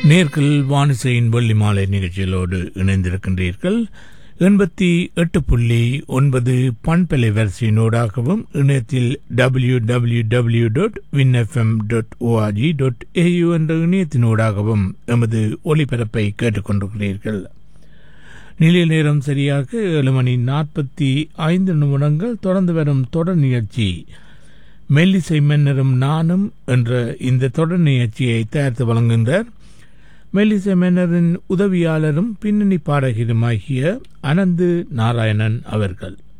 நேர்கள் வானிசையின் வெள்ளி மாலை நிகழ்ச்சிகளோடு இணைந்திருக்கின்றீர்கள் எண்பத்தி எட்டு புள்ளி ஒன்பது பண்பலை வரிசையினூடாகவும் இணையத்தில் W W W dot win FM dot ORG dot AU என்ற இணையத்தினூடாகவும் எமது ஒலிபரப்பை கேட்டுக்கொண்டிருக்கிறீர்கள் நிலைய நேரம் சரியாக ஏழு மணி நாற்பத்தி ஐந்து நிமிடங்கள் தொடர்ந்து வரும் தொடர் நிகழ்ச்சி மெல்லிசை மன்னரும் நானும் என்ற இந்த தொடர் நிகழ்ச்சியை தயாரித்து வழங்குகின்றார் மெல்லிசை மன்னரின் உதவியாளரும் பின்னணி பாடகருமாகிய அனந்து நாராயணன் அவர்கள்